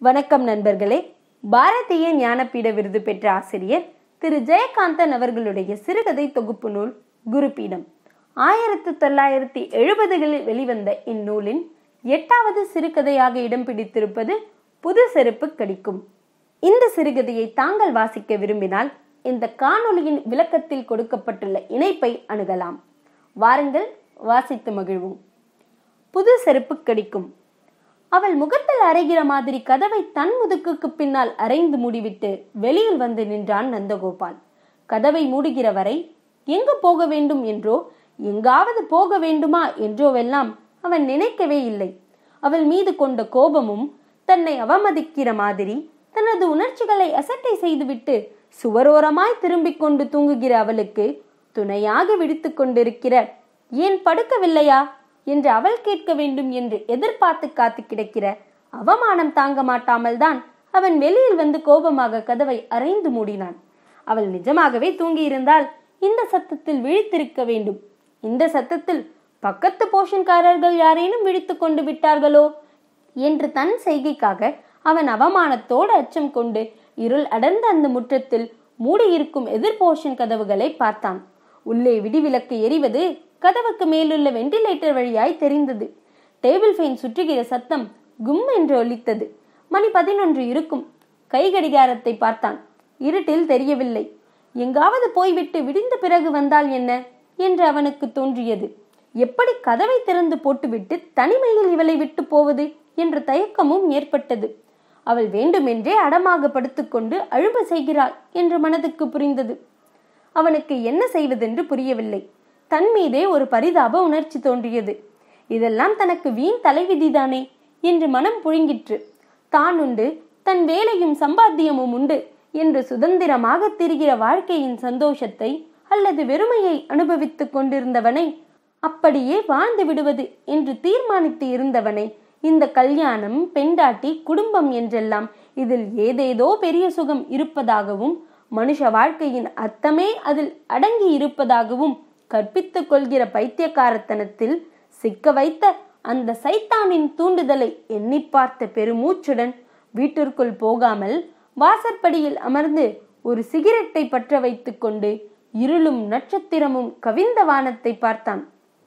வணக்கம் நண்பர்களே பாரதிய ஞானபீட விருது பெற்ற ஆசிரியர் திரு ஜெயகாந்தன் அவர்களுடைய சிறுகதை தொகுப்பு நூல் குருபீடம் ஆயிரத்து தொள்ளாயிரத்தி எழுபதுகளில் வெளிவந்த இந்நூலின் எட்டாவது சிறுகதையாக இடம் பிடித்திருப்பது புது செருப்பு கடிக்கும் இந்த சிறுகதையை தாங்கள் வாசிக்க விரும்பினால் இந்த காணொளியின் விளக்கத்தில் கொடுக்கப்பட்டுள்ள இணைப்பை அணுகலாம் வாருங்கள் வாசித்து மகிழ்வோம் புது செருப்பு கடிக்கும் அவள் முகத்தில் அரைகிற மாதிரி கதவை தன் முதுக்குக்கு பின்னால் அரைந்து மூடிவிட்டு வெளியில் வந்து நின்றான் நந்தகோபால் கதவை மூடுகிற வரை எங்கு போக வேண்டும் என்றோ எங்காவது போக வேண்டுமா என்றோவெல்லாம் அவன் நினைக்கவே இல்லை அவள் மீது கொண்ட கோபமும் தன்னை அவமதிக்கிற மாதிரி தனது உணர்ச்சிகளை அசட்டை செய்துவிட்டு சுவரோரமாய் திரும்பிக் கொண்டு தூங்குகிற அவளுக்கு துணையாக விடுத்து கொண்டிருக்கிற ஏன் படுக்கவில்லையா என்று அவள் கேட்க வேண்டும் என்று எதிர்பார்த்து காத்து கிடக்கிற அவமானம் தாங்க மாட்டாமல் தான் அவன் வெளியில் வந்து கோபமாக கதவை அரைந்து மூடினான் அவள் நிஜமாகவே தூங்கியிருந்தால் இந்த சத்தத்தில் விழித்திருக்க வேண்டும் இந்த சத்தத்தில் பக்கத்து போஷன்காரர்கள் யாரேனும் விழித்து கொண்டு விட்டார்களோ என்று தன் செய்கைக்காக அவன் அவமானத்தோடு அச்சம் கொண்டு இருள் அடர்ந்த அந்த முற்றத்தில் மூடியிருக்கும் எதிர்போஷன் கதவுகளை பார்த்தான் உள்ளே விடிவிளக்கு எரிவது கதவுக்கு மேலுள்ள வெண்டிலேட்டர் வழியாய் தெரிந்தது டேபிள் ஃபேன் சுற்றுகிற சத்தம் கும் என்று ஒலித்தது மணி பதினொன்று இருக்கும் கை கடிகாரத்தை பார்த்தான் இருட்டில் தெரியவில்லை எங்காவது போய்விட்டு விடிந்த பிறகு வந்தால் என்ன என்று அவனுக்கு தோன்றியது எப்படி கதவை திறந்து போட்டுவிட்டு தனிமையில் இவளை விட்டு போவது என்ற தயக்கமும் ஏற்பட்டது அவள் வேண்டுமென்றே அடமாக படுத்துக்கொண்டு அழும்ப செய்கிறாள் என்று மனதுக்கு புரிந்தது அவனுக்கு என்ன செய்வதென்று புரியவில்லை தன் மீதே ஒரு பரிதாப உணர்ச்சி தோன்றியது இதெல்லாம் தனக்கு வீண் தலைவிதிதானே என்று மனம் புழுங்கிற்று தான் உண்டு தன் வேலையும் சம்பாத்தியமும் உண்டு என்று சுதந்திரமாக திரிகிற வாழ்க்கையின் சந்தோஷத்தை அல்லது வெறுமையை அனுபவித்துக் கொண்டிருந்தவனை அப்படியே வாழ்ந்து விடுவது என்று தீர்மானித்து இருந்தவனை இந்த கல்யாணம் பெண்டாட்டி குடும்பம் என்றெல்லாம் இதில் ஏதேதோ பெரிய சுகம் இருப்பதாகவும் மனுஷ வாழ்க்கையின் அர்த்தமே அதில் அடங்கி இருப்பதாகவும் கற்பித்துக் கொள்கிற பைத்தியக்காரத்தனத்தில் சிக்க வைத்த அந்த சைத்தானின் தூண்டுதலை எண்ணி பார்த்த பெருமூச்சுடன் வீட்டிற்குள் போகாமல் வாசற்படியில் அமர்ந்து ஒரு சிகரெட்டை பற்ற வைத்துக் கொண்டு இருளும் நட்சத்திரமும் கவிந்த வானத்தை பார்த்தான்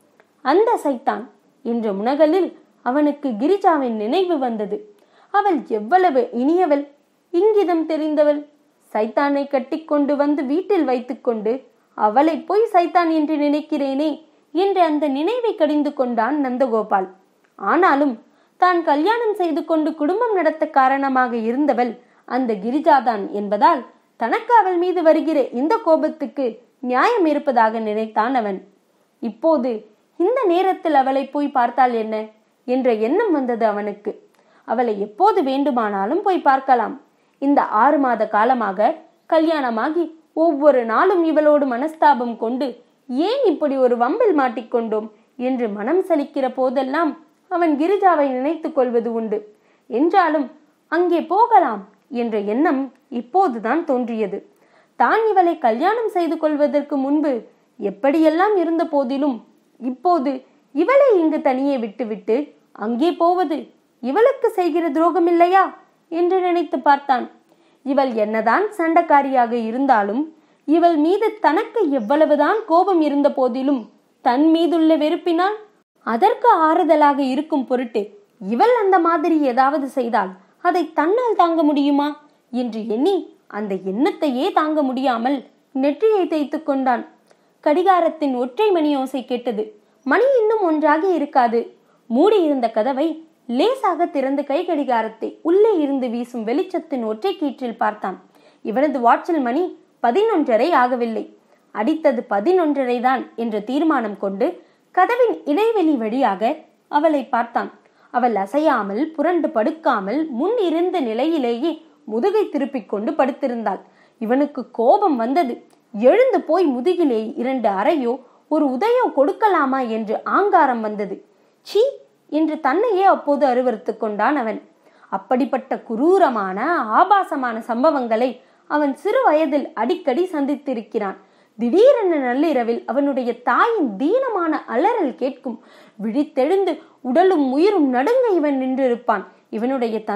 அந்த சைத்தான் என்ற முனகலில் அவனுக்கு கிரிஜாவின் நினைவு வந்தது அவள் எவ்வளவு இனியவள் இங்கிதம் தெரிந்தவள் சைத்தானை கட்டிக்கொண்டு வந்து வீட்டில் வைத்துக்கொண்டு அவளை போய் சைத்தான் என்று நினைக்கிறேனே என்று அந்த நினைவை கடிந்து கொண்டான் நந்தகோபால் ஆனாலும் தான் கல்யாணம் செய்து கொண்டு குடும்பம் நடத்த காரணமாக இருந்தவள் அந்த கிரிஜாதான் என்பதால் தனக்கு அவள் மீது வருகிற இந்த கோபத்துக்கு நியாயம் இருப்பதாக நினைத்தான் அவன் இப்போது இந்த நேரத்தில் அவளை போய் பார்த்தால் என்ன என்ற எண்ணம் வந்தது அவனுக்கு அவளை எப்போது வேண்டுமானாலும் போய் பார்க்கலாம் இந்த ஆறு மாத காலமாக கல்யாணமாகி ஒவ்வொரு நாளும் இவளோடு மனஸ்தாபம் கொண்டு ஏன் இப்படி ஒரு வம்பில் மாட்டிக்கொண்டோம் என்று மனம் சலிக்கிற போதெல்லாம் அவன் கிரிஜாவை நினைத்துக் கொள்வது உண்டு என்றாலும் அங்கே போகலாம் என்ற எண்ணம் இப்போதுதான் தோன்றியது தான் இவளை கல்யாணம் செய்து கொள்வதற்கு முன்பு எப்படியெல்லாம் இருந்த போதிலும் இப்போது இவளை இங்கு தனியே விட்டுவிட்டு அங்கே போவது இவளுக்கு செய்கிற துரோகம் இல்லையா என்று நினைத்து பார்த்தான் இவள் என்னதான் சண்டைக்காரியாக இருந்தாலும் இவள் மீது தனக்கு எவ்வளவுதான் கோபம் இருந்த போதிலும் தன் மீதுள்ள வெறுப்பினால் அதற்கு ஆறுதலாக இருக்கும் பொருட்டு இவள் அந்த மாதிரி ஏதாவது செய்தால் அதை தன்னால் தாங்க முடியுமா என்று எண்ணி அந்த எண்ணத்தையே தாங்க முடியாமல் நெற்றியை தேய்த்து கொண்டான் கடிகாரத்தின் ஒற்றை மணி ஓசை கேட்டது மணி இன்னும் ஒன்றாக இருக்காது மூடி இருந்த கதவை லேசாக திறந்து கை கடிகாரத்தை உள்ளே இருந்து வீசும் வெளிச்சத்தின் ஒற்றை கீற்றில் பார்த்தான் இவனது வாட்சில் மணி பதினொன்றரை ஆகவில்லை அடித்தது பதினொன்றரை தான் என்ற தீர்மானம் கொண்டு கதவின் இடைவெளி வழியாக அவளை பார்த்தான் அவள் அசையாமல் புரண்டு படுக்காமல் முன் இருந்த நிலையிலேயே முதுகை திருப்பிக் கொண்டு படுத்திருந்தாள் இவனுக்கு கோபம் வந்தது எழுந்து போய் முதுகிலே இரண்டு அறையோ ஒரு உதயோ கொடுக்கலாமா என்று ஆங்காரம் வந்தது சீ என்று தன்னையே அப்போது அருவறுத்து கொண்டான் அவன் அப்படிப்பட்ட குரூரமான ஆபாசமான சம்பவங்களை அவன் சிறு வயதில் அடிக்கடி சந்தித்திருக்கிறான் திடீரென நள்ளிரவில் அவனுடைய தாயின் தீனமான அலறல் கேட்கும் விழித்தெழுந்து உடலும் உயிரும் நடுங்க இவன் நின்றிருப்பான் இவனுடைய தந்தை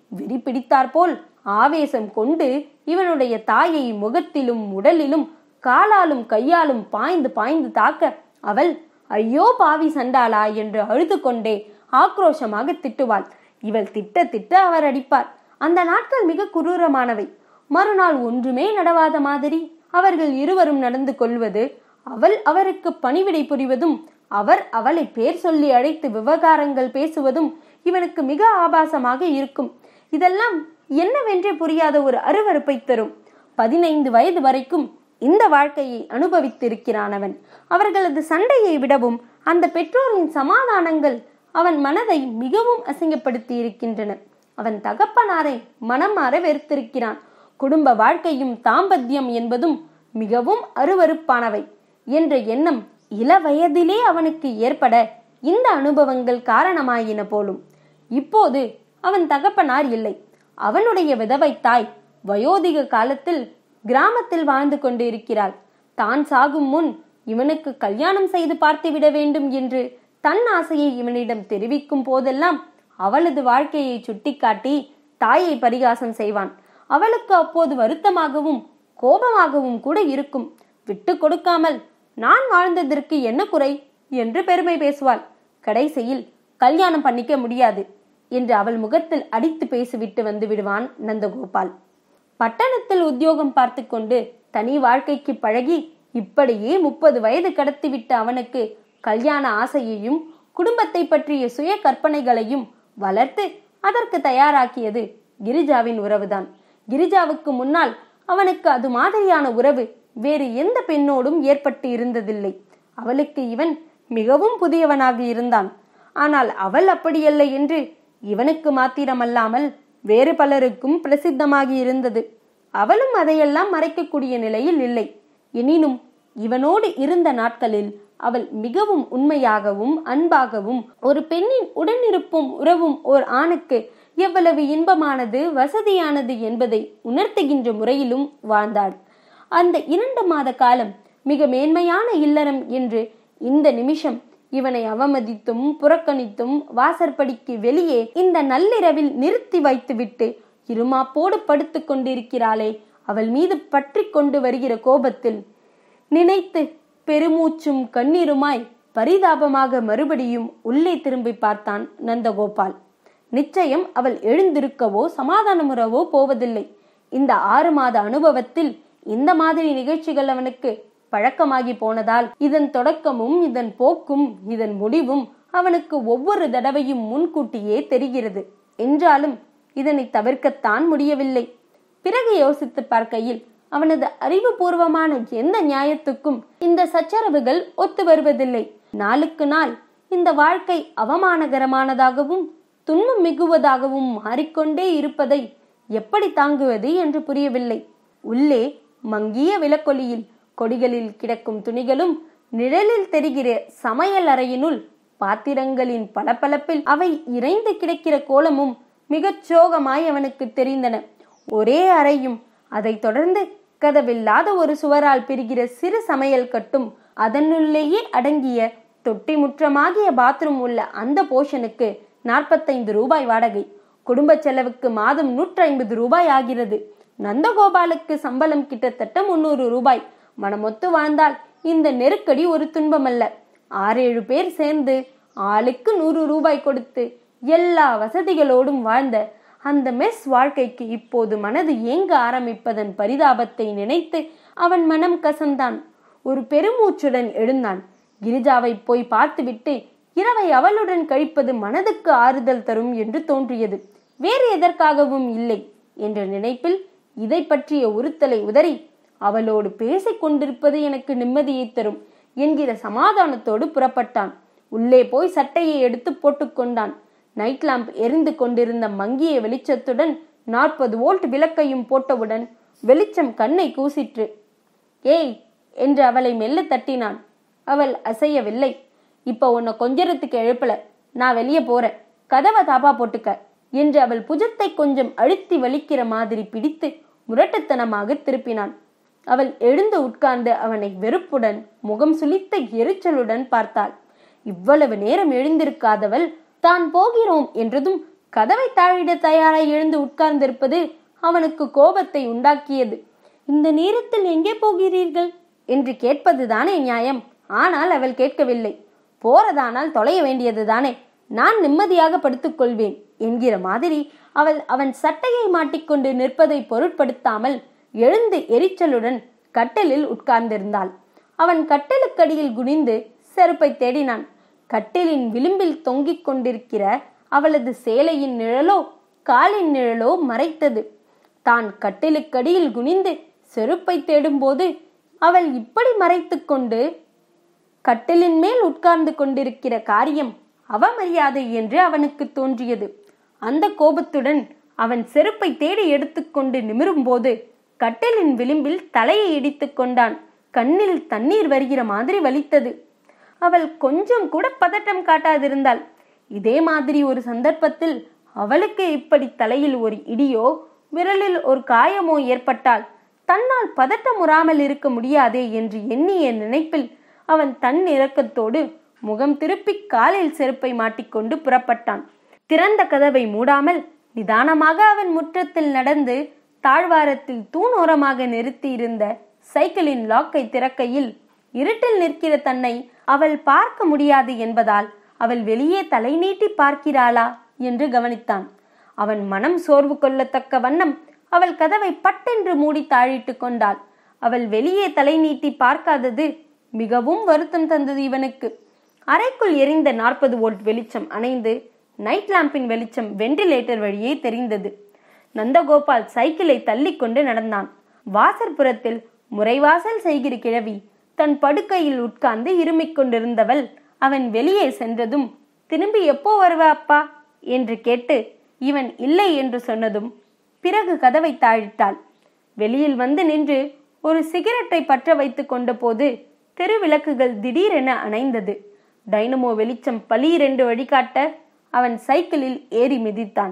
வெறி பிடித்தாற்போல் ஆவேசம் கொண்டு இவனுடைய தாயை முகத்திலும் உடலிலும் காலாலும் கையாலும் பாய்ந்து பாய்ந்து தாக்க அவள் ஐயோ பாவி சண்டாளா என்று அழுது கொண்டே ஆக்ரோஷமாக திட்டுவாள் இவள் திட்ட திட்ட அவர் அடிப்பார் அந்த நாட்கள் மிக குரூரமானவை மறுநாள் ஒன்றுமே நடவாத மாதிரி அவர்கள் இருவரும் நடந்து கொள்வது அவள் அவருக்கு பணிவிடை புரிவதும் அவர் அவளை பேர் சொல்லி அழைத்து விவகாரங்கள் பேசுவதும் இவனுக்கு மிக ஆபாசமாக இருக்கும் இதெல்லாம் என்னவென்றே புரியாத ஒரு அருவருப்பை தரும் பதினைந்து வயது வரைக்கும் இந்த வாழ்க்கையை அனுபவித்திருக்கிறான் அவன் அவர்களது சண்டையை விடவும் அந்த பெற்றோரின் சமாதானங்கள் அவன் மனதை மிகவும் அசிங்கப்படுத்தி இருக்கின்றன அவன் தகப்பனாரை மனம் மாற வெறுத்திருக்கிறான் குடும்ப வாழ்க்கையும் தாம்பத்தியம் என்பதும் மிகவும் அருவருப்பானவை என்ற எண்ணம் இள வயதிலே அவனுக்கு ஏற்பட இந்த அனுபவங்கள் காரணமாயின போலும் இப்போது அவன் தகப்பனார் இல்லை அவனுடைய விதவை தாய் வயோதிக காலத்தில் கிராமத்தில் வாழ்ந்து கொண்டு இருக்கிறாள் தான் சாகும் முன் இவனுக்கு கல்யாணம் செய்து பார்த்து விட வேண்டும் என்று தன் ஆசையை இவனிடம் தெரிவிக்கும் போதெல்லாம் அவளது வாழ்க்கையை சுட்டிக்காட்டி தாயை பரிகாசம் செய்வான் அவளுக்கு அப்போது வருத்தமாகவும் கோபமாகவும் கூட இருக்கும் விட்டு கொடுக்காமல் நான் வாழ்ந்ததற்கு என்ன குறை என்று பெருமை பேசுவாள் கடைசியில் கல்யாணம் பண்ணிக்க முடியாது என்று அவள் முகத்தில் அடித்து பேசிவிட்டு வந்து விடுவான் நந்தகோபால் பட்டணத்தில் உத்தியோகம் பார்த்து கொண்டு தனி வாழ்க்கைக்கு பழகி இப்படியே முப்பது வயது கடத்திவிட்ட அவனுக்கு கல்யாண ஆசையையும் குடும்பத்தை பற்றிய சுய கற்பனைகளையும் வளர்த்து அதற்கு தயாராக்கியது கிரிஜாவின் உறவுதான் கிரிஜாவுக்கு முன்னால் அவனுக்கு அது மாதிரியான உறவு வேறு எந்த பெண்ணோடும் ஏற்பட்டு இருந்ததில்லை அவளுக்கு இவன் மிகவும் புதியவனாக இருந்தான் ஆனால் அவள் அப்படியல்ல என்று இவனுக்கு மாத்திரமல்லாமல் வேறு பலருக்கும் பிரசித்தமாகி இருந்தது அவளும் அதையெல்லாம் மறைக்கக்கூடிய நிலையில் இல்லை எனினும் இவனோடு இருந்த நாட்களில் அவள் மிகவும் உண்மையாகவும் அன்பாகவும் ஒரு பெண்ணின் உடனிருப்பும் உறவும் ஓர் ஆணுக்கு எவ்வளவு இன்பமானது வசதியானது என்பதை உணர்த்துகின்ற முறையிலும் வாழ்ந்தாள் அந்த இரண்டு மாத காலம் மிக மேன்மையான இல்லறம் என்று இந்த நிமிஷம் இவனை அவமதித்தும் புறக்கணித்தும் வாசற்படிக்கு வெளியே இந்த நள்ளிரவில் நிறுத்தி வைத்துவிட்டு இருமாப்போடு படுத்து கொண்டிருக்கிறாளே அவள் மீது பற்றி கொண்டு வருகிற கோபத்தில் நினைத்து பெருமூச்சும் கண்ணீருமாய் பரிதாபமாக மறுபடியும் உள்ளே திரும்பி பார்த்தான் நந்தகோபால் நிச்சயம் அவள் எழுந்திருக்கவோ சமாதானமுறவோ போவதில்லை இந்த ஆறு மாத அனுபவத்தில் இந்த மாதிரி நிகழ்ச்சிகள் அவனுக்கு பழக்கமாகி போனதால் இதன் தொடக்கமும் இதன் போக்கும் இதன் முடிவும் அவனுக்கு ஒவ்வொரு தடவையும் முன்கூட்டியே தெரிகிறது என்றாலும் இதனை தவிர்க்கத்தான் முடியவில்லை பிறகு யோசித்து பார்க்கையில் அவனது அறிவுபூர்வமான எந்த நியாயத்துக்கும் இந்த சச்சரவுகள் ஒத்து வருவதில்லை நாளுக்கு நாள் இந்த வாழ்க்கை அவமானகரமானதாகவும் துன்பம் மிகுவதாகவும் மாறிக்கொண்டே இருப்பதை எப்படி தாங்குவது என்று புரியவில்லை உள்ளே மங்கிய விளக்கொலியில் கொடிகளில் கிடக்கும் துணிகளும் நிழலில் தெரிகிற சமையல் அறையினுள் பாத்திரங்களின் பளபளப்பில் அவை இறைந்து கிடக்கிற கோலமும் மிகச் சோகமாய் அவனுக்கு தெரிந்தன ஒரே அறையும் அதைத் தொடர்ந்து கதவில்லாத ஒரு சுவரால் பிரிகிற சிறு சமையல் கட்டும் அதனுள்ளேயே அடங்கிய தொட்டி முற்றமாகிய பாத்ரூம் உள்ள அந்த போஷனுக்கு நாற்பத்தைந்து ரூபாய் வாடகை குடும்ப செலவுக்கு மாதம் நூற்றி ஐம்பது ரூபாய் ஆகிறது நந்தகோபாலுக்கு சம்பளம் கிட்டத்தட்ட முன்னூறு ரூபாய் மனமொத்து வாழ்ந்தால் இந்த நெருக்கடி ஒரு துன்பமல்ல ஆறேழு பேர் சேர்ந்து ஆளுக்கு நூறு ரூபாய் கொடுத்து எல்லா வசதிகளோடும் வாழ்ந்த அந்த மெஸ் வாழ்க்கைக்கு இப்போது மனது ஏங்க ஆரம்பிப்பதன் பரிதாபத்தை நினைத்து அவன் மனம் கசந்தான் ஒரு பெருமூச்சுடன் எழுந்தான் கிரிஜாவை போய் பார்த்துவிட்டு இரவை அவளுடன் கழிப்பது மனதுக்கு ஆறுதல் தரும் என்று தோன்றியது வேறு எதற்காகவும் இல்லை என்ற நினைப்பில் இதை பற்றிய உறுத்தலை உதறி அவளோடு பேசிக் கொண்டிருப்பது எனக்கு நிம்மதியை தரும் என்கிற சமாதானத்தோடு புறப்பட்டான் உள்ளே போய் சட்டையை எடுத்து போட்டுக்கொண்டான் நைட் லாம்ப் எரிந்து கொண்டிருந்த மங்கிய வெளிச்சத்துடன் நாற்பது வோல்ட் விளக்கையும் போட்டவுடன் வெளிச்சம் கண்ணை கூசிற்று ஏய் என்று அவளை மெல்ல தட்டினான் அவள் அசையவில்லை இப்ப உன்னை கொஞ்சரத்துக்கு எழுப்பல நான் வெளியே போறேன் கதவை தாப்பா போட்டுக்க என்று அவள் புஜத்தை கொஞ்சம் அழுத்தி வலிக்கிற மாதிரி பிடித்து முரட்டுத்தனமாக திருப்பினான் அவள் எழுந்து உட்கார்ந்து அவனை வெறுப்புடன் முகம் சுளித்த எரிச்சலுடன் பார்த்தாள் இவ்வளவு நேரம் எழுந்திருக்காதவள் தான் போகிறோம் என்றதும் கதவை தாழிட தயாராய் எழுந்து உட்கார்ந்திருப்பது அவனுக்கு கோபத்தை உண்டாக்கியது இந்த நேரத்தில் எங்கே போகிறீர்கள் என்று கேட்பதுதானே நியாயம் ஆனால் அவள் கேட்கவில்லை போறதானால் தொலைய வேண்டியதுதானே நான் நிம்மதியாக படுத்துக்கொள்வேன் என்கிற மாதிரி அவள் அவன் சட்டையை மாட்டிக்கொண்டு நிற்பதை பொருட்படுத்தாமல் எழுந்து எரிச்சலுடன் கட்டிலில் உட்கார்ந்திருந்தாள் அவன் கட்டிலுக்கடியில் குனிந்து செருப்பை தேடினான் கட்டிலின் விளிம்பில் தொங்கிக் கொண்டிருக்கிற அவளது சேலையின் நிழலோ காலின் நிழலோ மறைத்தது தான் கட்டிலுக்கடியில் குனிந்து செருப்பை தேடும்போது அவள் இப்படி மறைத்துக் கொண்டு கட்டிலின் மேல் உட்கார்ந்து கொண்டிருக்கிற காரியம் அவமரியாதை என்று அவனுக்கு தோன்றியது அந்த கோபத்துடன் அவன் செருப்பை தேடி எடுத்துக்கொண்டு நிமிரும்போது கட்டிலின் விளிம்பில் தலையை இடித்துக் கொண்டான் கண்ணில் தண்ணீர் வருகிற மாதிரி வலித்தது அவள் கொஞ்சம் கூட பதட்டம் காட்டாதிருந்தாள் இதே மாதிரி ஒரு சந்தர்ப்பத்தில் அவளுக்கு இப்படி தலையில் ஒரு இடியோ விரலில் ஒரு காயமோ ஏற்பட்டால் தன்னால் பதட்டமுறாமல் இருக்க முடியாதே என்று எண்ணிய நினைப்பில் அவன் தன் இறக்கத்தோடு முகம் திருப்பி காலில் செருப்பை மாட்டிக்கொண்டு புறப்பட்டான் திறந்த கதவை மூடாமல் நிதானமாக அவன் முற்றத்தில் நடந்து தாழ்வாரத்தில் தூணோரமாக நிறுத்தியிருந்த சைக்கிளின் லாக்கை திறக்கையில் இருட்டில் நிற்கிற தன்னை அவள் பார்க்க முடியாது என்பதால் அவள் வெளியே தலை நீட்டி பார்க்கிறாளா என்று கவனித்தான் அவன் மனம் சோர்வு கொள்ளத்தக்க வண்ணம் அவள் கதவை பட்டென்று மூடி தாழிட்டு கொண்டாள் அவள் வெளியே தலை நீட்டி பார்க்காதது மிகவும் வருத்தம் தந்தது இவனுக்கு அறைக்குள் எரிந்த நாற்பது வோல்ட் வெளிச்சம் அணைந்து நைட் லாம்பின் வெளிச்சம் வெண்டிலேட்டர் வழியே தெரிந்தது நந்தகோபால் சைக்கிளை தள்ளிக்கொண்டு நடந்தான் வாசற்புறத்தில் முறைவாசல் செய்கிற கிழவி தன் படுக்கையில் உட்கார்ந்து இருமிக் கொண்டிருந்தவள் அவன் வெளியே சென்றதும் திரும்பி எப்போ வருவ அப்பா என்று கேட்டு இவன் இல்லை என்று சொன்னதும் பிறகு கதவை தாழிட்டாள் வெளியில் வந்து நின்று ஒரு சிகரெட்டை பற்ற வைத்துக் கொண்ட போது தெருவிளக்குகள் திடீரென அணைந்தது டைனமோ வெளிச்சம் பளீரென்று வழிகாட்ட அவன் சைக்கிளில் ஏறி மிதித்தான்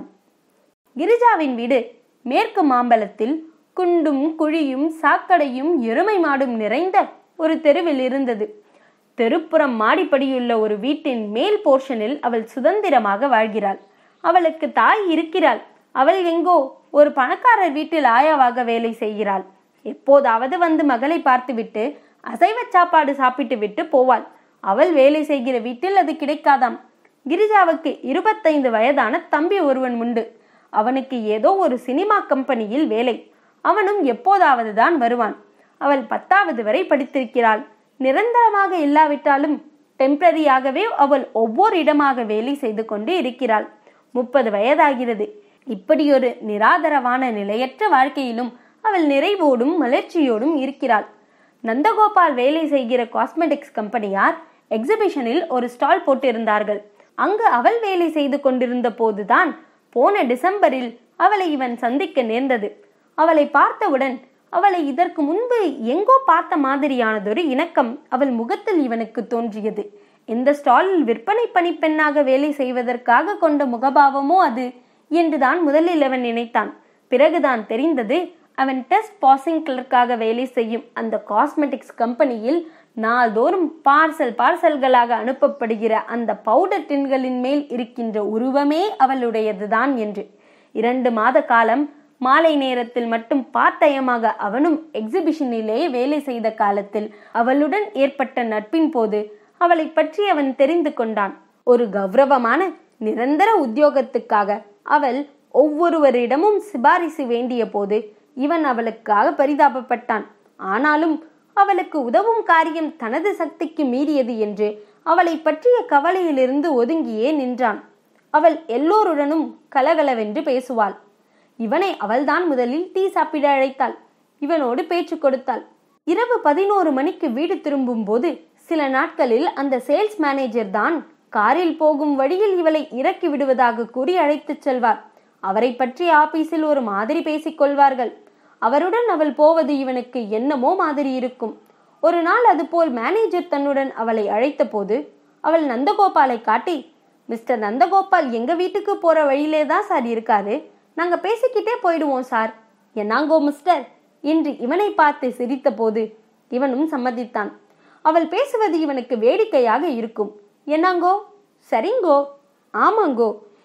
கிரிஜாவின் வீடு மேற்கு மாம்பலத்தில் குண்டும் குழியும் சாக்கடையும் எருமை மாடும் நிறைந்த ஒரு தெருவில் இருந்தது தெருப்புறம் மாடிப்படியுள்ள ஒரு வீட்டின் மேல் போர்ஷனில் அவள் சுதந்திரமாக வாழ்கிறாள் அவளுக்கு தாய் இருக்கிறாள் அவள் எங்கோ ஒரு பணக்காரர் வீட்டில் ஆயாவாக வேலை செய்கிறாள் எப்போதாவது வந்து மகளை பார்த்துவிட்டு அசைவ சாப்பாடு சாப்பிட்டு விட்டு போவாள் அவள் வேலை செய்கிற வீட்டில் அது கிடைக்காதாம் கிரிஜாவுக்கு இருபத்தைந்து வயதான தம்பி ஒருவன் உண்டு அவனுக்கு ஏதோ ஒரு சினிமா கம்பெனியில் வேலை அவனும் எப்போதாவது தான் வருவான் அவள் பத்தாவது வரை படித்திருக்கிறாள் நிரந்தரமாக இல்லாவிட்டாலும் டெம்பரரியாகவே அவள் ஒவ்வொரு இடமாக வேலை செய்து கொண்டு இருக்கிறாள் முப்பது வயதாகிறது இப்படியொரு நிராதரவான நிலையற்ற வாழ்க்கையிலும் அவள் நிறைவோடும் மலர்ச்சியோடும் இருக்கிறாள் நந்தகோபால் வேலை செய்கிற காஸ்மெட்டிக்ஸ் கம்பெனியார் எக்ஸிபிஷனில் ஒரு ஸ்டால் போட்டிருந்தார்கள் அங்கு அவள் வேலை செய்து கொண்டிருந்த போதுதான் போன டிசம்பரில் அவளை இவன் சந்திக்க நேர்ந்தது அவளை பார்த்தவுடன் அவளை இதற்கு முன்பு எங்கோ பார்த்த மாதிரியானதொரு இணக்கம் அவள் முகத்தில் இவனுக்கு தோன்றியது எந்த ஸ்டாலில் விற்பனை பணிப்பெண்ணாக வேலை செய்வதற்காக கொண்ட முகபாவமோ அது என்றுதான் முதலில் அவன் நினைத்தான் பிறகுதான் தெரிந்தது அவன் டெஸ்ட் பாசிங் கிளர்க்காக வேலை செய்யும் அந்த காஸ்மெட்டிக்ஸ் கம்பெனியில் நாள்தோறும் பார்சல் பார்சல்களாக அனுப்பப்படுகிற அந்த பவுடர் டின்களின் மேல் இருக்கின்ற உருவமே அவளுடையதுதான் என்று இரண்டு மாத காலம் மாலை நேரத்தில் மட்டும் பார்த்தயமாக அவனும் எக்ஸிபிஷனிலே வேலை செய்த காலத்தில் அவளுடன் ஏற்பட்ட நட்பின் போது அவளை பற்றி அவன் தெரிந்து கொண்டான் ஒரு கௌரவமான நிரந்தர உத்தியோகத்துக்காக அவள் ஒவ்வொருவரிடமும் சிபாரிசு வேண்டிய போது இவன் அவளுக்காக பரிதாபப்பட்டான் ஆனாலும் அவளுக்கு உதவும் காரியம் தனது சக்திக்கு மீறியது என்று அவளை பற்றிய கவலையிலிருந்து ஒதுங்கியே நின்றான் அவள் எல்லோருடனும் கலகலவென்று பேசுவாள் இவனை அவள்தான் முதலில் டீ சாப்பிட அழைத்தாள் இவனோடு பேச்சு கொடுத்தாள் இரவு பதினோரு மணிக்கு வீடு திரும்பும் போது சில நாட்களில் அந்த சேல்ஸ் மேனேஜர் தான் காரில் போகும் வழியில் இவளை இறக்கி விடுவதாக கூறி அழைத்துச் செல்வார் அவரை பற்றி ஆபீஸில் ஒரு மாதிரி பேசிக் கொள்வார்கள் அவருடன் அவள் போவது இவனுக்கு என்னமோ மாதிரி இருக்கும் ஒரு நாள் அதுபோல் மேனேஜர் தன்னுடன் அவளை அழைத்த போது அவள் நந்தகோபாலை காட்டி மிஸ்டர் நந்தகோபால் எங்க வீட்டுக்கு போற வழியிலே தான் சார் இருக்காரு நாங்க பேசிக்கிட்டே போயிடுவோம் சார் என்னாங்கோ மிஸ்டர் என்று இவனை பார்த்து சிரித்த போது இவனும் சம்மதித்தான் அவள் பேசுவது இவனுக்கு வேடிக்கையாக இருக்கும் என்னாங்கோ சரிங்கோ ஆமாங்கோ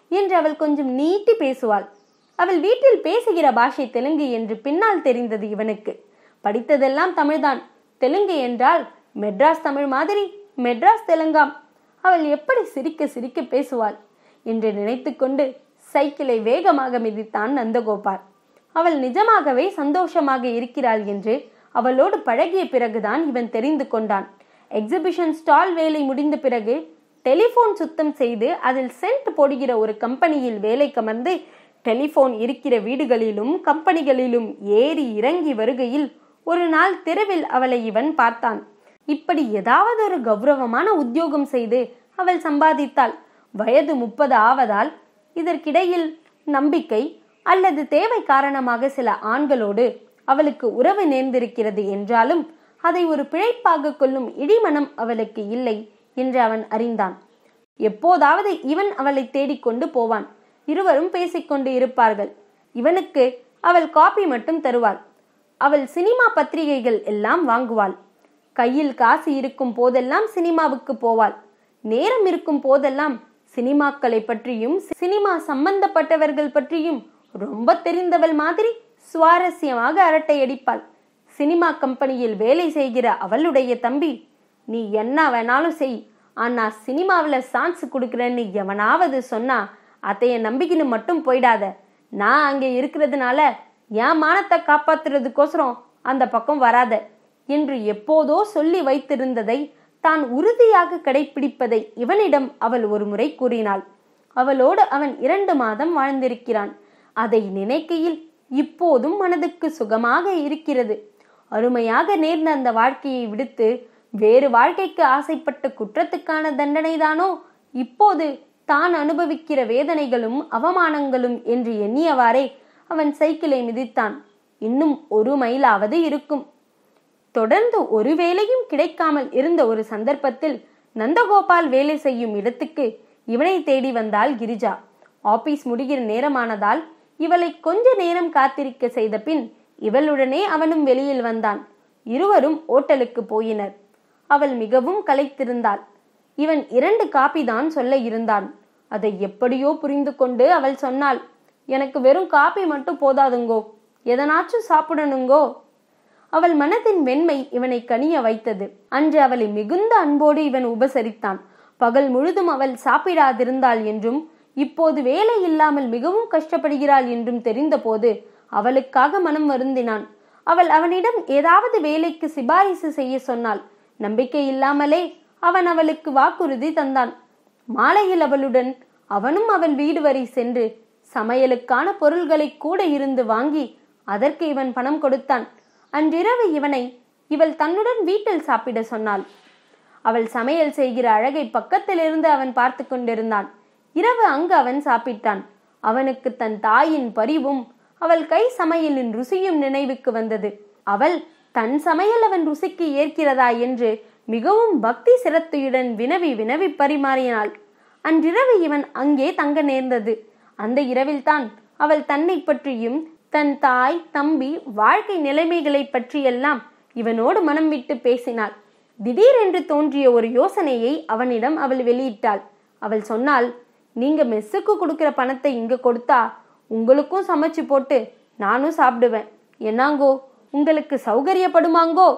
என்று அவள் கொஞ்சம் நீட்டி பேசுவாள் அவள் வீட்டில் பேசுகிற பாஷை தெலுங்கு என்று பின்னால் தெரிந்தது இவனுக்கு படித்ததெல்லாம் தமிழ்தான் தெலுங்கு என்றால் மெட்ராஸ் தமிழ் மாதிரி மெட்ராஸ் தெலுங்காம் அவள் எப்படி சிரிக்க சிரிக்க பேசுவாள் என்று நினைத்துக்கொண்டு சைக்கிளை வேகமாக மிதித்தான் நந்தகோபால் அவள் நிஜமாகவே சந்தோஷமாக இருக்கிறாள் என்று அவளோடு பழகிய பிறகுதான் இவன் தெரிந்து கொண்டான் எக்ஸிபிஷன் ஸ்டால் வேலை முடிந்த பிறகு டெலிபோன் சுத்தம் செய்து அதில் சென்ட் போடுகிற ஒரு கம்பெனியில் வேலை கமர்ந்து டெலிபோன் இருக்கிற வீடுகளிலும் கம்பெனிகளிலும் ஏறி இறங்கி வருகையில் ஒரு நாள் தெருவில் அவளை இவன் பார்த்தான் இப்படி ஏதாவது ஒரு கௌரவமான உத்தியோகம் செய்து அவள் சம்பாதித்தாள் வயது முப்பது ஆவதால் இதற்கிடையில் நம்பிக்கை அல்லது தேவை காரணமாக சில ஆண்களோடு அவளுக்கு உறவு நேர்ந்திருக்கிறது என்றாலும் அதை ஒரு பிழைப்பாக கொள்ளும் இடிமனம் அவளுக்கு இல்லை என்று அவன் அறிந்தான் எப்போதாவது இவன் அவளை தேடிக்கொண்டு போவான் இருவரும் பேசிக்கொண்டு இருப்பார்கள் இவனுக்கு அவள் காப்பி மட்டும் தருவாள் அவள் சினிமா பத்திரிகைகள் எல்லாம் வாங்குவாள் கையில் காசு இருக்கும் போதெல்லாம் சினிமாவுக்கு போவாள் நேரம் இருக்கும் போதெல்லாம் சினிமாக்களை பற்றியும் சினிமா சம்பந்தப்பட்டவர்கள் பற்றியும் ரொம்ப தெரிந்தவள் மாதிரி சுவாரஸ்யமாக அரட்டை அடிப்பாள் சினிமா கம்பெனியில் வேலை செய்கிற அவளுடைய தம்பி நீ என்ன வேணாலும் செய் ஆனா சினிமாவில் சான்ஸ் கொடுக்குறேன்னு எவனாவது சொன்னா அதைய நம்பிக்கின்னு மட்டும் போயிடாத நான் அங்கே இருக்கிறதுனால என் மானத்தை காப்பாத்துறதுக்கோசரம் அந்த பக்கம் வராத என்று எப்போதோ சொல்லி வைத்திருந்ததை தான் உறுதியாக கடைபிடிப்பதை இவனிடம் அவள் ஒருமுறை கூறினாள் அவளோடு அவன் இரண்டு மாதம் வாழ்ந்திருக்கிறான் அதை நினைக்கையில் இப்போதும் மனதுக்கு சுகமாக இருக்கிறது அருமையாக நேர்ந்த அந்த வாழ்க்கையை விடுத்து வேறு வாழ்க்கைக்கு ஆசைப்பட்ட குற்றத்துக்கான தண்டனைதானோ இப்போது தான் அனுபவிக்கிற வேதனைகளும் அவமானங்களும் என்று எண்ணியவாறே அவன் சைக்கிளை மிதித்தான் இன்னும் ஒரு மைலாவது இருக்கும் தொடர்ந்து ஒரு வேலையும் கிடைக்காமல் இருந்த ஒரு சந்தர்ப்பத்தில் நந்தகோபால் வேலை செய்யும் இடத்துக்கு இவனை தேடி வந்தாள் கிரிஜா ஆபீஸ் முடிகிற நேரமானதால் இவளை கொஞ்ச நேரம் காத்திருக்க செய்த பின் இவளுடனே அவனும் வெளியில் வந்தான் இருவரும் ஓட்டலுக்கு போயினர் அவள் மிகவும் களைத்திருந்தாள் இவன் இரண்டு காப்பி தான் சொல்ல இருந்தான் அதை எப்படியோ புரிந்து கொண்டு அவள் சொன்னாள் எனக்கு வெறும் காப்பி மட்டும் போதாதுங்கோ எதனாச்சும் சாப்பிடணுங்கோ அவள் மனதின் வெண்மை இவனை கனிய வைத்தது அன்று அவளை மிகுந்த அன்போடு இவன் உபசரித்தான் பகல் முழுதும் அவள் சாப்பிடாதிருந்தாள் என்றும் இப்போது வேலை இல்லாமல் மிகவும் கஷ்டப்படுகிறாள் என்றும் தெரிந்தபோது அவளுக்காக மனம் வருந்தினான் அவள் அவனிடம் ஏதாவது வேலைக்கு சிபாரிசு செய்ய சொன்னாள் நம்பிக்கை இல்லாமலே அவன் அவளுக்கு வாக்குறுதி தந்தான் மாலையில் அவளுடன் அவனும் அவள் வீடு வரை சென்று சமையலுக்கான பொருள்களை கூட இருந்து வாங்கி அதற்கு இவன் பணம் கொடுத்தான் அன்றிரவு இவனை இவள் தன்னுடன் வீட்டில் சாப்பிட சொன்னாள் அவள் சமையல் செய்கிற அழகை பக்கத்திலிருந்து அவன் பார்த்து கொண்டிருந்தான் இரவு அங்கு அவன் சாப்பிட்டான் அவனுக்கு தன் தாயின் பரிவும் அவள் கை சமையலின் ருசியும் நினைவுக்கு வந்தது அவள் தன் சமையல் அவன் ருசிக்கு ஏற்கிறதா என்று மிகவும் பக்தி சிரத்தையுடன் வினவி வினவி பரிமாறினாள் அன்றிரவு இவன் அங்கே தங்க நேர்ந்தது அந்த இரவில்தான் அவள் தன்னை பற்றியும் தன் தாய் தம்பி வாழ்க்கை நிலைமைகளை பற்றியெல்லாம் இவனோடு மனம் விட்டு பேசினாள் திடீரென்று தோன்றிய ஒரு யோசனையை அவனிடம் அவள் வெளியிட்டாள் அவள் சொன்னாள் நீங்க மெஸ்ஸுக்கு கொடுக்கிற பணத்தை இங்க கொடுத்தா உங்களுக்கும் சமைச்சு போட்டு நானும் சாப்பிடுவேன் என்னாங்கோ உங்களுக்கு சௌகரியப்படுமாங்கோ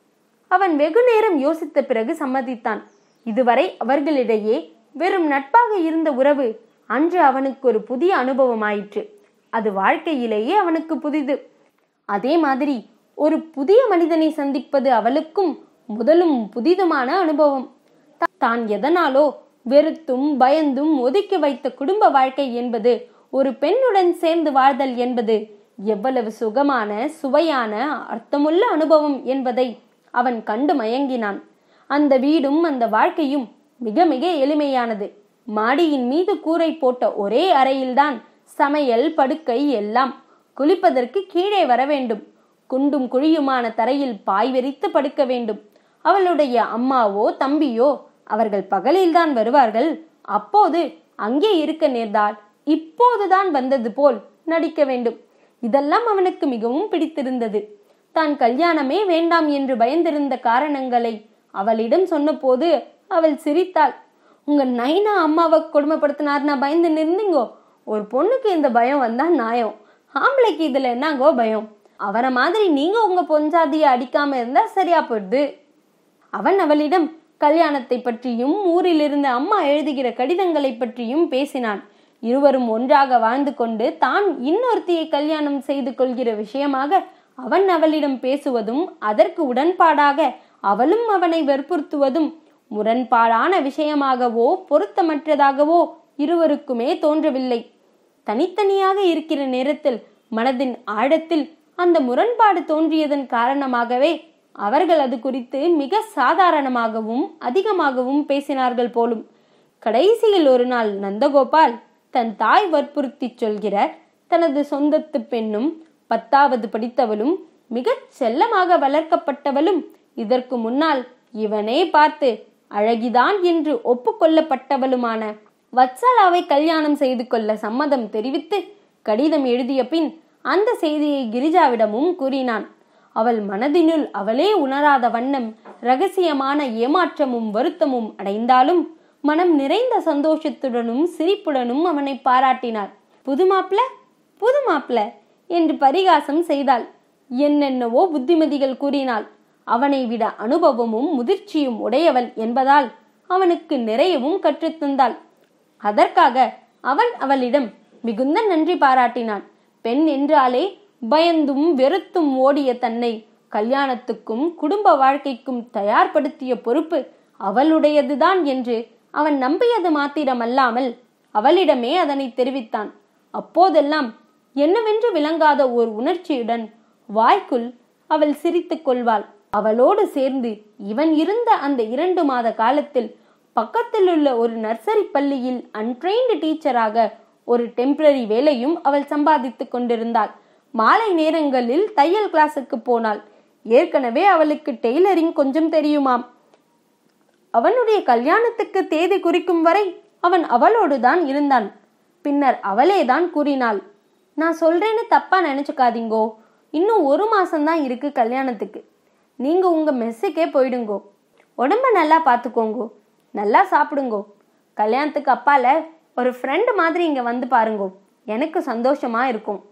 அவன் வெகு நேரம் யோசித்த பிறகு சம்மதித்தான் இதுவரை அவர்களிடையே வெறும் நட்பாக இருந்த உறவு அன்று அவனுக்கு ஒரு புதிய அனுபவமாயிற்று அது வாழ்க்கையிலேயே அவனுக்கு புதிது அதே மாதிரி ஒரு புதிய மனிதனை சந்திப்பது அவளுக்கும் முதலும் புதிதுமான அனுபவம் தான் எதனாலோ வெறுத்தும் பயந்தும் ஒதுக்கி வைத்த குடும்ப வாழ்க்கை என்பது ஒரு பெண்ணுடன் சேர்ந்து வாழ்தல் என்பது எவ்வளவு சுகமான சுவையான அர்த்தமுள்ள அனுபவம் என்பதை அவன் கண்டு மயங்கினான் அந்த வீடும் அந்த வாழ்க்கையும் மிக மிக எளிமையானது மாடியின் மீது கூரை போட்ட ஒரே அறையில்தான் சமையல் படுக்கை எல்லாம் குளிப்பதற்கு கீழே வர வேண்டும் குண்டும் குழியுமான தரையில் பாய் விரித்து படுக்க வேண்டும் அவளுடைய அம்மாவோ தம்பியோ அவர்கள் பகலில்தான் வருவார்கள் அப்போது அங்கே இருக்க நேர்ந்தால் இப்போதுதான் வந்தது போல் நடிக்க வேண்டும் இதெல்லாம் அவனுக்கு மிகவும் பிடித்திருந்தது தான் கல்யாணமே வேண்டாம் என்று பயந்திருந்த காரணங்களை அவளிடம் சொன்னபோது அவள் சிரித்தாள் உங்க நைனா அம்மாவை கொடுமைப்படுத்தினார்னா பயந்து நின்றீங்கோ ஒரு பொண்ணுக்கு இந்த பயம் வந்தா நியாயம் ஆம்பளைக்கு இதுல என்னங்கோ பயம் அவரை மாதிரி நீங்க உங்க பொஞ்சாதியை அடிக்காம இருந்தா சரியா போயிடுது அவன் அவளிடம் கல்யாணத்தை பற்றியும் ஊரில் இருந்த அம்மா எழுதுகிற கடிதங்களை பற்றியும் பேசினான் இருவரும் ஒன்றாக வாழ்ந்து கொண்டு தான் இன்னொருத்தியை கல்யாணம் செய்து கொள்கிற விஷயமாக அவன் அவளிடம் பேசுவதும் அதற்கு உடன்பாடாக அவளும் அவனை வற்புறுத்துவதும் முரண்பாடான விஷயமாகவோ பொருத்தமற்றதாகவோ இருவருக்குமே தோன்றவில்லை தனித்தனியாக இருக்கிற நேரத்தில் மனதின் ஆழத்தில் அந்த முரண்பாடு தோன்றியதன் காரணமாகவே அவர்கள் அது குறித்து மிக சாதாரணமாகவும் அதிகமாகவும் பேசினார்கள் போலும் கடைசியில் ஒரு நாள் நந்தகோபால் தன் தாய் வற்புறுத்தி சொல்கிற தனது சொந்தத்து பெண்ணும் பத்தாவது படித்தவளும் மிகச் செல்லமாக வளர்க்கப்பட்டவளும் இதற்கு முன்னால் இவனே பார்த்து அழகிதான் என்று ஒப்புக்கொள்ளப்பட்டவளுமான வத்சலாவை கல்யாணம் செய்து கொள்ள சம்மதம் தெரிவித்து கடிதம் எழுதிய பின் அந்த செய்தியை கிரிஜாவிடமும் கூறினான் அவள் மனதினுள் அவளே உணராத வண்ணம் ரகசியமான ஏமாற்றமும் வருத்தமும் அடைந்தாலும் மனம் நிறைந்த சந்தோஷத்துடனும் சிரிப்புடனும் அவனை பாராட்டினாள் புது மாப்பிள புது மாப்பிள என்று பரிகாசம் செய்தாள் என்னென்னவோ புத்திமதிகள் கூறினாள் அவனை விட அனுபவமும் முதிர்ச்சியும் உடையவள் என்பதால் அவனுக்கு நிறையவும் கற்றுத்தந்தாள் அதற்காக அவன் அவளிடம் மிகுந்த நன்றி பாராட்டினான் பெண் என்றாலே பயந்தும் வெறுத்தும் ஓடிய தன்னை கல்யாணத்துக்கும் குடும்ப வாழ்க்கைக்கும் தயார்படுத்திய பொறுப்பு அவளுடையதுதான் என்று அவன் நம்பியது மாத்திரமல்லாமல் அவளிடமே அதனை தெரிவித்தான் அப்போதெல்லாம் என்னவென்று விளங்காத ஓர் உணர்ச்சியுடன் வாய்க்குள் அவள் சிரித்துக் கொள்வாள் அவளோடு சேர்ந்து இவன் இருந்த அந்த இரண்டு மாத காலத்தில் பக்கத்தில் உள்ள ஒரு நர்சரி பள்ளியில் அன்ட்ரெயின்டு டீச்சராக ஒரு டெம்பரரி வேலையும் அவள் சம்பாதித்துக் கொண்டிருந்தாள் மாலை நேரங்களில் தையல் கிளாஸுக்கு போனாள் ஏற்கனவே அவளுக்கு டெய்லரிங் கொஞ்சம் தெரியுமாம் அவனுடைய கல்யாணத்துக்கு தேதி குறிக்கும் வரை அவன் அவளோடு தான் இருந்தான் பின்னர் அவளே தான் கூறினாள் நான் சொல்றேன்னு தப்பா நினைச்சுக்காதீங்கோ இன்னும் ஒரு மாசம்தான் இருக்கு கல்யாணத்துக்கு நீங்க உங்க மெஸ்ஸுக்கே போயிடுங்கோ உடம்ப நல்லா பார்த்துக்கோங்கோ நல்லா சாப்பிடுங்கோ கல்யாணத்துக்கு அப்பால ஒரு ஃப்ரெண்டு மாதிரி இங்க வந்து பாருங்கோ எனக்கு சந்தோஷமா இருக்கும்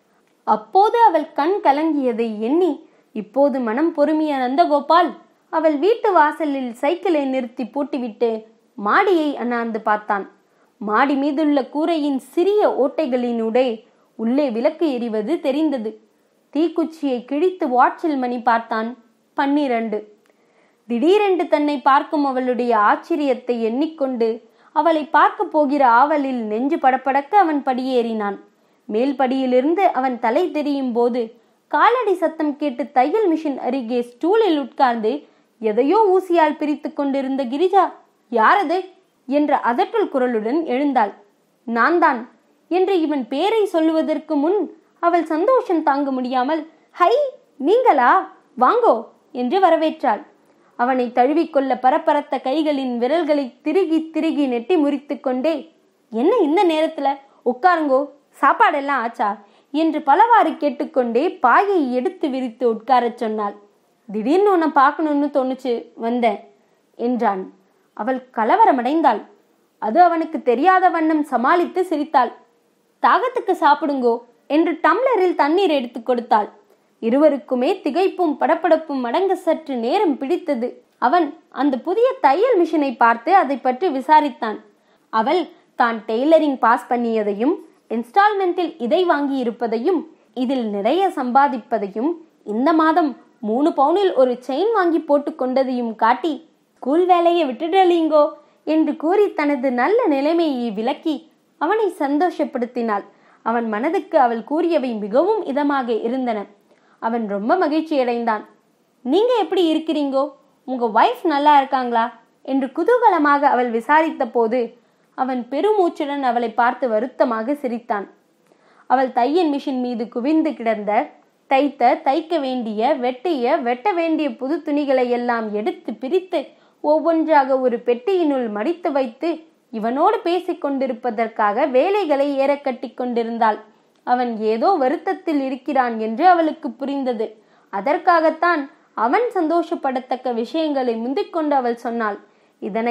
அப்போது அவள் கண் கலங்கியதை எண்ணி இப்போது மனம் பொறுமிய நந்தகோபால் அவள் வீட்டு வாசலில் சைக்கிளை நிறுத்தி பூட்டிவிட்டு மாடியை அண்ணாந்து பார்த்தான் மாடி மீதுள்ள கூரையின் சிறிய ஓட்டைகளினூடே உள்ளே விளக்கு எரிவது தெரிந்தது தீக்குச்சியை கிழித்து வாட்சில் மணி பார்த்தான் பன்னிரண்டு திடீரென்று தன்னை பார்க்கும் அவளுடைய ஆச்சரியத்தை எண்ணிக்கொண்டு அவளை பார்க்க போகிற ஆவலில் நெஞ்சு படபடக்க அவன் படியேறினான் மேல் படியிலிருந்து அவன் தலை தெரியும் போது காலடி சத்தம் கேட்டு தையல் மிஷின் அருகே ஸ்டூலில் உட்கார்ந்து எதையோ ஊசியால் பிரித்து கொண்டிருந்த கிரிஜா யாரது என்ற அதட்டல் குரலுடன் எழுந்தாள் நான் தான் என்று இவன் பேரை சொல்லுவதற்கு முன் அவள் சந்தோஷம் தாங்க முடியாமல் ஹை நீங்களா வாங்கோ என்று வரவேற்றாள் அவனை தழுவிக்கொள்ள பரபரத்த கைகளின் விரல்களை திருகி திருகி நெட்டி முறித்து கொண்டே என்ன இந்த நேரத்துல உட்காருங்கோ சாப்பாடெல்லாம் ஆச்சா என்று பலவாறு கேட்டுக்கொண்டே பாயை எடுத்து விரித்து உட்காரச் சொன்னாள் திடீர்னு உன்னை பார்க்கணும்னு தோணுச்சு வந்தேன் என்றான் அவள் கலவரமடைந்தாள் அது அவனுக்கு தெரியாத வண்ணம் சமாளித்து சிரித்தாள் தாகத்துக்கு சாப்பிடுங்கோ என்று டம்ளரில் தண்ணீர் எடுத்து கொடுத்தாள் இருவருக்குமே திகைப்பும் படப்படப்பும் அடங்க சற்று நேரம் பிடித்தது அவன் அந்த புதிய தையல் மிஷினை பார்த்து அதை பற்றி விசாரித்தான் அவள் தான் டெய்லரிங் பாஸ் பண்ணியதையும் இன்ஸ்டால்மெண்ட்டில் இதை வாங்கி இருப்பதையும் இதில் நிறைய சம்பாதிப்பதையும் இந்த மாதம் மூணு பவுனில் ஒரு செயின் வாங்கி போட்டு கொண்டதையும் காட்டி ஸ்கூல் வேலையை விட்டுடலீங்கோ என்று கூறி தனது நல்ல நிலைமையை விளக்கி அவனை சந்தோஷப்படுத்தினாள் அவன் மனதுக்கு அவள் கூறியவை மிகவும் இதமாக இருந்தன அவன் ரொம்ப மகிழ்ச்சி அடைந்தான் நீங்க எப்படி இருக்கிறீங்கோ உங்க ஒய்ஃப் நல்லா இருக்காங்களா என்று குதூகலமாக அவள் விசாரித்த போது அவன் பெருமூச்சுடன் அவளை பார்த்து வருத்தமாக சிரித்தான் அவள் தையல் மிஷின் மீது குவிந்து கிடந்த தைத்த தைக்க வேண்டிய வெட்டிய வெட்ட வேண்டிய புது துணிகளை எல்லாம் எடுத்து பிரித்து ஒவ்வொன்றாக ஒரு பெட்டியினுள் மடித்து வைத்து இவனோடு பேசிக் கொண்டிருப்பதற்காக வேலைகளை ஏற கட்டி கொண்டிருந்தாள் அவன் ஏதோ வருத்தத்தில் இருக்கிறான் என்று அவளுக்கு புரிந்தது அதற்காகத்தான் அவன் சந்தோஷப்படத்தக்க விஷயங்களை முந்திக்கொண்டு அவள் சொன்னாள் இதனை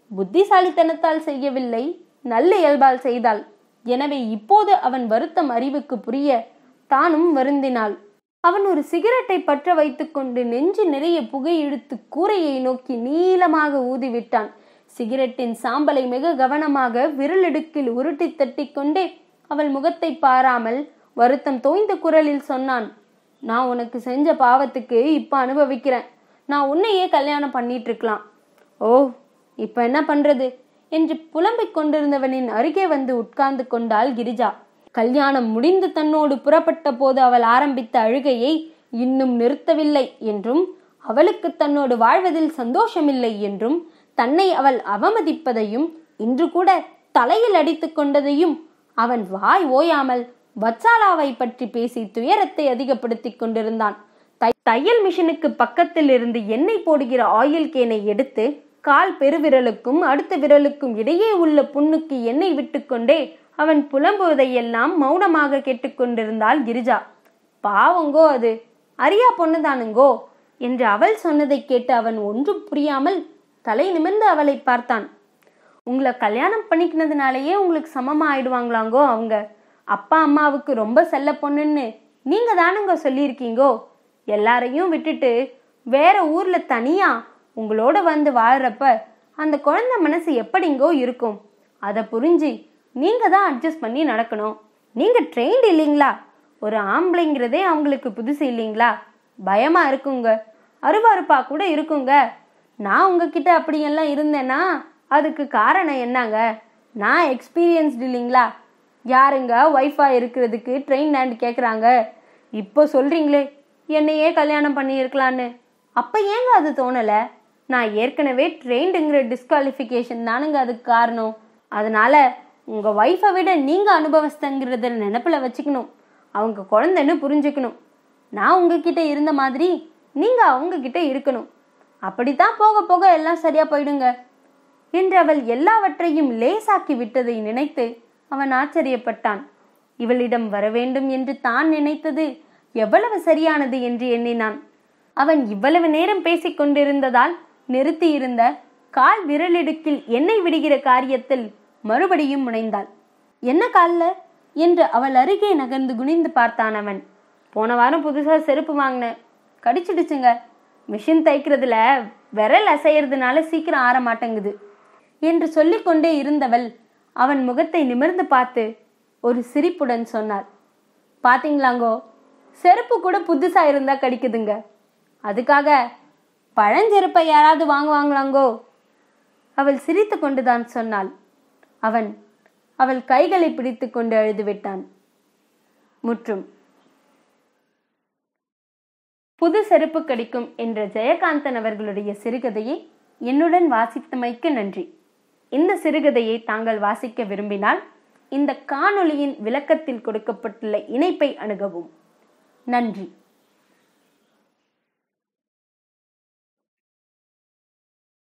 புத்திசாலித்தனத்தால் செய்யவில்லை நல்ல இயல்பால் செய்தாள் எனவே இப்போது அவன் வருத்தம் அறிவுக்கு புரிய தானும் வருந்தினாள் அவன் ஒரு சிகரெட்டை பற்ற வைத்துக்கொண்டு நெஞ்சு நிறைய புகை இழுத்து கூரையை நோக்கி நீளமாக ஊதிவிட்டான் சிகரெட்டின் சாம்பலை மிக கவனமாக விரலிடுக்கில் உருட்டி தட்டி கொண்டே அவள் முகத்தை பாராமல் வருத்தம் தோய்ந்த குரலில் சொன்னான் நான் உனக்கு செஞ்ச பாவத்துக்கு இப்ப அனுபவிக்கிறேன் நான் உன்னையே கல்யாணம் பண்ணிட்டு இருக்கலாம் ஓ இப்ப என்ன பண்றது என்று புலம்பிக் கொண்டிருந்தவனின் அருகே வந்து உட்கார்ந்து கொண்டாள் கிரிஜா கல்யாணம் முடிந்து தன்னோடு புறப்பட்ட போது அவள் ஆரம்பித்த அழுகையை இன்னும் நிறுத்தவில்லை என்றும் அவளுக்கு தன்னோடு வாழ்வதில் சந்தோஷமில்லை என்றும் தன்னை அவள் அவமதிப்பதையும் இன்று கூட தலையில் அடித்துக் கொண்டதையும் அவன் வாய் ஓயாமல் வச்சாலாவை பற்றி பேசி துயரத்தை அதிகப்படுத்திக் கொண்டிருந்தான் தை- தையல் மிஷினுக்கு பக்கத்தில் இருந்து எண்ணெய் போடுகிற ஆயில் கேனை எடுத்து கால் பெருவிரலுக்கும் அடுத்த விரலுக்கும் இடையே உள்ள புண்ணுக்கு எண்ணெய் விட்டுக்கொண்டே அவன் புலம்புவதையெல்லாம் மௌனமாக கேட்டுக்கொண்டிருந்தாள் கிரிஜா பாவங்கோ அது அரியா பொண்ணுதானுங்கோ என்று அவள் சொன்னதை கேட்டு அவன் ஒன்றும் புரியாமல் தலை நிமிர்ந்து அவளை பார்த்தான் உங்களை கல்யாணம் பண்ணிக்கினதுனாலயே உங்களுக்கு சமமா ஆயிடுவாங்களாங்கோ அவங்க அப்பா அம்மாவுக்கு ரொம்ப செல்ல பொண்ணுன்னு நீங்க தானுங்க சொல்லியிருக்கீங்கோ எல்லாரையும் விட்டுட்டு வேற ஊர்ல தனியா உங்களோட வந்து வாழ்றப்ப அந்த குழந்தை மனசு எப்படிங்கோ இருக்கும் அதை புரிஞ்சு நீங்க தான் அட்ஜஸ்ட் பண்ணி நடக்கணும் நீங்க ட்ரெயின்டு இல்லைங்களா ஒரு ஆம்பளைங்கிறதே அவங்களுக்கு புதுசு இல்லைங்களா பயமா இருக்குங்க அருவருப்பா கூட இருக்குங்க நான் உங்ககிட்ட அப்படியெல்லாம் இருந்தேன்னா அதுக்கு காரணம் என்னங்க நான் எக்ஸ்பீரியன்ஸ்டு இல்லைங்களா யாருங்க ஒய்ஃபா இருக்கிறதுக்கு ட்ரெயின் ஹேண்ட் கேட்குறாங்க இப்போ சொல்றீங்களே என்னையே கல்யாணம் பண்ணியிருக்கலான்னு அப்போ ஏங்க அது தோணலை நான் ஏற்கனவே ட்ரெயின்டுங்கிற டிஸ்குவாலிஃபிகேஷன் தானுங்க அதுக்கு காரணம் அதனால உங்கள் ஒய்ஃபை விட நீங்கள் அனுபவஸ்தங்கிறத நினப்பில் வச்சுக்கணும் அவங்க குழந்தைன்னு புரிஞ்சுக்கணும் நான் உங்ககிட்ட இருந்த மாதிரி நீங்கள் அவங்க கிட்ட இருக்கணும் அப்படித்தான் போக போக எல்லாம் சரியா போயிடுங்க என்று அவள் எல்லாவற்றையும் லேசாக்கி விட்டதை நினைத்து அவன் ஆச்சரியப்பட்டான் இவளிடம் வரவேண்டும் என்று தான் நினைத்தது எவ்வளவு சரியானது என்று எண்ணினான் அவன் இவ்வளவு நேரம் பேசிக் கொண்டிருந்ததால் நிறுத்தியிருந்த கால் விரலிடுக்கில் எண்ணெய் விடுகிற காரியத்தில் மறுபடியும் முனைந்தாள் என்ன கால்ல என்று அவள் அருகே நகர்ந்து குனிந்து பார்த்தான் அவன் போன வாரம் புதுசா செருப்பு வாங்கினேன் கடிச்சிடுச்சுங்க மிஷின் தைக்கிறதுல விரல் அசையறதுனால சீக்கிரம் ஆற மாட்டேங்குது என்று சொல்லிக்கொண்டே இருந்தவள் அவன் முகத்தை நிமிர்ந்து பார்த்து ஒரு சிரிப்புடன் சொன்னாள் பாத்தீங்களாங்கோ செருப்பு கூட புதுசா இருந்தா கடிக்குதுங்க அதுக்காக பழஞ்செருப்பை யாராவது வாங்குவாங்களாங்கோ அவள் சிரித்து கொண்டுதான் சொன்னாள் அவன் அவள் கைகளை பிடித்து கொண்டு அழுது விட்டான் முற்றும் புது செருப்பு கடிக்கும் என்ற ஜெயகாந்தன் அவர்களுடைய சிறுகதையை என்னுடன் வாசித்தமைக்கு நன்றி இந்த சிறுகதையை தாங்கள் வாசிக்க விரும்பினால் இந்த காணொளியின் விளக்கத்தில் கொடுக்கப்பட்டுள்ள இணைப்பை அணுகவும் நன்றி